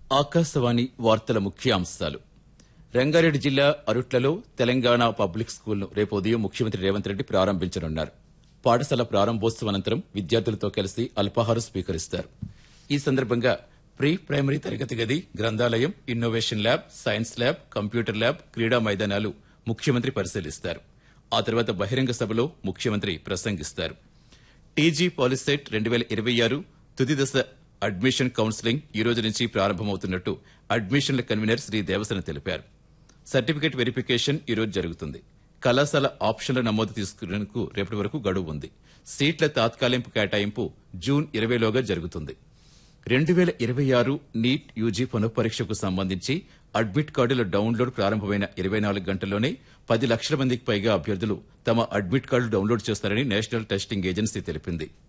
ఆకాశవాణి వార్తల ముఖ్యాంశాలు రంగారెడ్డి జిల్లా అరుట్లలో తెలంగాణ పబ్లిక్ స్కూల్ను రేపు ఉదయం ముఖ్యమంత్రి రేవంత్ రెడ్డి ప్రారంభించనున్నారు పాఠశాల ప్రారంభోత్సవం అనంతరం విద్యార్థులతో కలిసి అల్పాహారం స్వీకరిస్తారు ఈ సందర్భంగా ప్రీ ప్రైమరీ తరగతి గది గ్రంథాలయం innovation lab science lab computer lab క్రీడా మైదానాలు ముఖ్యమంత్రి పరిశీలిస్తారు ఆ తర్వాత బహిరంగ సభలో ముఖ్యమంత్రి ప్రసంగిస్తారు టీజీ పాలిసెట్ రెండు వేల ఇరవై ఆరు తుది దశ అడ్మిషన్ కౌన్సిలింగ్ ఈ రోజు నుంచి ప్రారంభమవుతున్నట్టు అడ్మిషన్ల కన్వీనర్ శ్రీ దేవసన తెలిపారు సర్టిఫికేట్ వెరిఫికేషన్ ఈ రోజు జరుగుతుంది కళాశాల ఆప్షన్ల నమోదు తీసుకునేందుకు రేపటి వరకు గడువు ఉంది సీట్ల తాత్కాలింపు కేటాయింపు జూన్ ఇరవైలోగా జరుగుతుంది రెండు వేల ఇరవై ఆరు నీట్ యూజీ పునఃపరీక్షకు సంబంధించి అడ్మిట్ కార్డుల డౌన్లోడ్ ప్రారంభమైన ఇరవై నాలుగు గంటల్లోనే పది లక్షల మందికి పైగా అభ్యర్థులు తమ అడ్మిట్ కార్డు డౌన్లోడ్ చేస్తారని నేషనల్ టెస్టింగ్ ఏజెన్సీ తెలిపింది